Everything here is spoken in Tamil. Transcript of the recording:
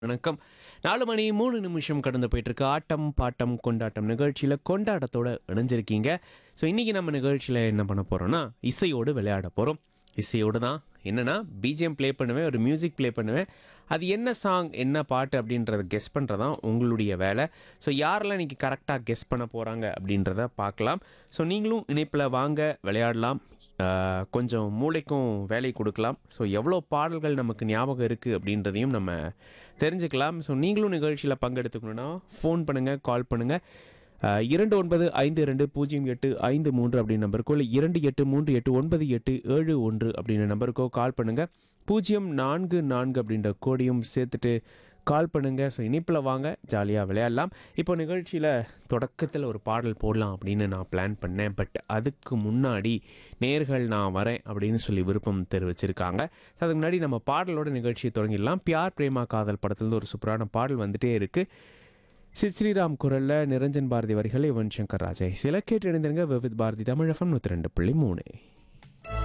வணக்கம் நாலு மணி மூணு நிமிஷம் கடந்து போயிட்டுருக்கு ஆட்டம் பாட்டம் கொண்டாட்டம் நிகழ்ச்சியில் கொண்டாட்டத்தோட இணைஞ்சிருக்கீங்க ஸோ இன்றைக்கி நம்ம நிகழ்ச்சியில் என்ன பண்ண போகிறோம்னா இசையோடு விளையாட போகிறோம் இசையோடு தான் என்னென்னா பிஜிஎம் ப்ளே பண்ணுவேன் ஒரு மியூசிக் ப்ளே பண்ணுவேன் அது என்ன சாங் என்ன பாட்டு அப்படின்றத கெஸ் பண்ணுறது தான் உங்களுடைய வேலை ஸோ யாரெல்லாம் இன்றைக்கி கரெக்டாக கெஸ் பண்ண போகிறாங்க அப்படின்றத பார்க்கலாம் ஸோ நீங்களும் இணைப்பில் வாங்க விளையாடலாம் ஆஹ் கொஞ்சம் மூளைக்கும் வேலை கொடுக்கலாம் ஸோ எவ்வளோ பாடல்கள் நமக்கு ஞாபகம் இருக்குது அப்படின்றதையும் நம்ம தெரிஞ்சுக்கலாம் ஸோ நீங்களும் நிகழ்ச்சியில் பங்கெடுத்துக்கணுன்னா ஃபோன் பண்ணுங்கள் கால் பண்ணுங்கள் ஆஹ் இரண்டு ஒன்பது ஐந்து ரெண்டு பூஜ்ஜியம் எட்டு ஐந்து மூன்று அப்படின்ற நம்பருக்கோ இல்லை இரண்டு எட்டு மூன்று எட்டு ஒன்பது எட்டு ஏழு ஒன்று அப்படின்ற நம்பருக்கோ கால் பண்ணுங்கள் பூஜ்ஜியம் நான்கு நான்கு அப்படின்ற கோடியும் சேர்த்துட்டு கால் பண்ணுங்கள் ஸோ இனிப்பில் வாங்க ஜாலியாக விளையாடலாம் இப்போ நிகழ்ச்சியில் தொடக்கத்தில் ஒரு பாடல் போடலாம் அப்படின்னு நான் பிளான் பண்ணேன் பட் அதுக்கு முன்னாடி நேர்கள் நான் வரேன் அப்படின்னு சொல்லி விருப்பம் தெரிவிச்சிருக்காங்க ஸோ அதுக்கு முன்னாடி நம்ம பாடலோட நிகழ்ச்சியை தொடங்கிடலாம் பியார் பிரேமா காதல் படத்துலேருந்து ஒரு சூப்பரான பாடல் வந்துட்டே இருக்குது சித் ஸ்ரீராம் குரலில் நிரஞ்சன் பாரதி வரிகள் யுவன் சங்கர் ராஜா சில கேட்டு இணைந்திருங்க விவித் பாரதி தமிழகம் நூற்றி ரெண்டு புள்ளி மூணு